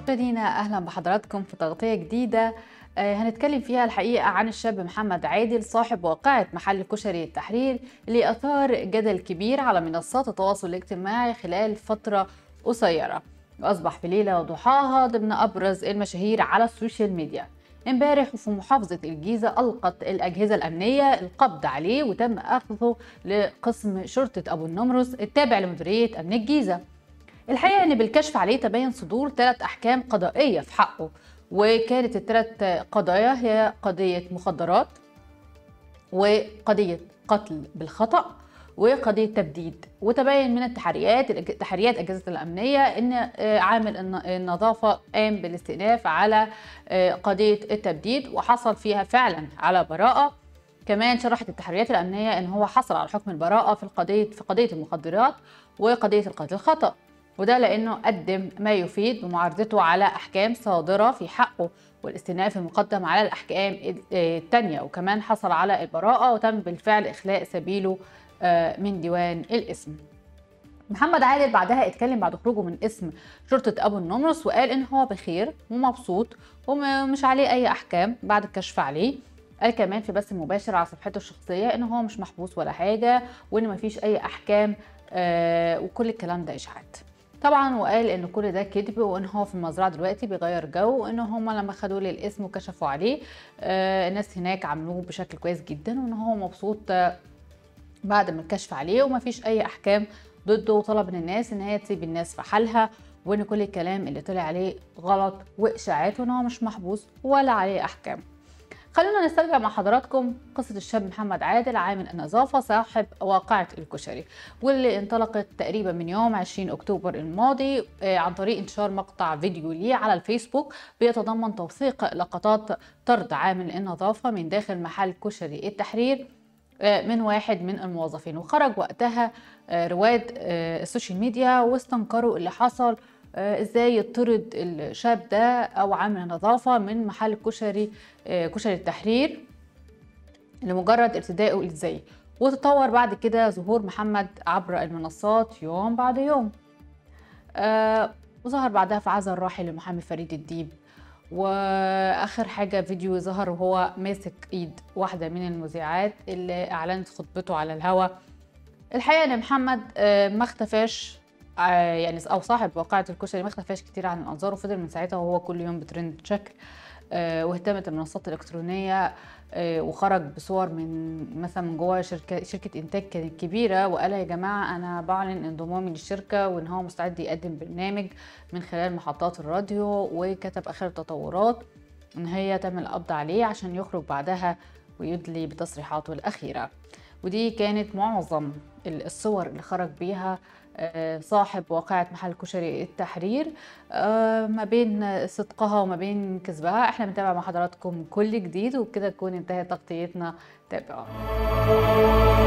مشاهدينا اهلا بحضراتكم في تغطيه جديده آه، هنتكلم فيها الحقيقه عن الشاب محمد عادل صاحب واقعه محل كشري التحرير اللي اثار جدل كبير على منصات التواصل الاجتماعي خلال فتره قصيره واصبح في ليله وضحاها ضمن ابرز المشاهير على السوشيال ميديا امبارح وفي محافظة الجيزة ألقت الأجهزة الأمنية القبض عليه وتم أخذه لقسم شرطة أبو النمرس التابع لمديرية أمن الجيزة الحقيقة أن بالكشف عليه تبين صدور ثلاث أحكام قضائية في حقه وكانت الثلاث قضايا هي قضية مخدرات وقضية قتل بالخطأ وقضية تبديد وتبين من التحريات تحريات أجهزة الأمنية أن عامل النظافة قام بالاستئناف على قضية التبديد وحصل فيها فعلا على براءة كمان شرحت التحريات الأمنية أن هو حصل على حكم البراءة في القضية في قضية المخدرات وقضية القتل الخطأ وده لأنه قدم ما يفيد بمعارضته على أحكام صادرة في حقه والاستئناف المقدم على الأحكام التانية وكمان حصل على البراءة وتم بالفعل إخلاء سبيله من ديوان الاسم محمد عادل بعدها اتكلم بعد خروجه من اسم شرطة أبو النمرس وقال إن هو بخير ومبسوط ومش عليه أي أحكام بعد الكشف عليه قال كمان في بث مباشر على صفحته الشخصية إن هو مش محبوس ولا حاجة وإن مفيش أي أحكام آه وكل الكلام ده إشاعات طبعا وقال ان كل ده كذب وان هو في المزرعه دلوقتي بيغير جو وان هم لما خدوه للاسم وكشفوا عليه آه الناس هناك عملوه بشكل كويس جدا وان هو مبسوط آه بعد ما الكشف عليه ومفيش اي احكام ضده وطلب من الناس ان هي تسيب الناس في حالها وان كل الكلام اللي طلع عليه غلط واشاعات وان هو مش محبوس ولا عليه احكام خلونا نسترجع مع حضراتكم قصة الشاب محمد عادل عامل النظافة صاحب واقعة الكشري واللي انطلقت تقريبا من يوم 20 أكتوبر الماضي عن طريق انتشار مقطع فيديو ليه على الفيسبوك بيتضمن توثيق لقطات طرد عامل النظافة من داخل محل كشري التحرير من واحد من الموظفين وخرج وقتها رواد السوشيال ميديا واستنكروا اللي حصل ازاي يطرد الشاب ده او عامل النظافه من محل كشري كشري التحرير لمجرد ارتدائه للزي وتطور بعد كده ظهور محمد عبر المنصات يوم بعد يوم آه وظهر بعدها في عزا الراحل المحامي فريد الديب واخر حاجه فيديو ظهر وهو ماسك ايد واحده من المذيعات اللي اعلنت خطبته على الهوا الحقيقه ان محمد آه ما اختفاش يعني او صاحب واقعه الكشري ما اختفاش كتير عن الانظار وفضل من ساعتها وهو كل يوم بترند شكل واهتمت المنصات الالكترونيه وخرج بصور من مثلا من جوه شركه شركه انتاج كانت كبيره وقال يا جماعه انا بعلن انضمامي للشركه وان هو مستعد يقدم برنامج من خلال محطات الراديو وكتب اخر التطورات ان هي تم القبض عليه عشان يخرج بعدها ويدلي بتصريحاته الاخيره ودي كانت معظم الصور اللي خرج بيها صاحب واقعة محل كشري التحرير ما بين صدقها وما بين كذبها احنا بنتابع مع حضراتكم كل جديد وبكده تكون انتهت تغطيتنا تابعوا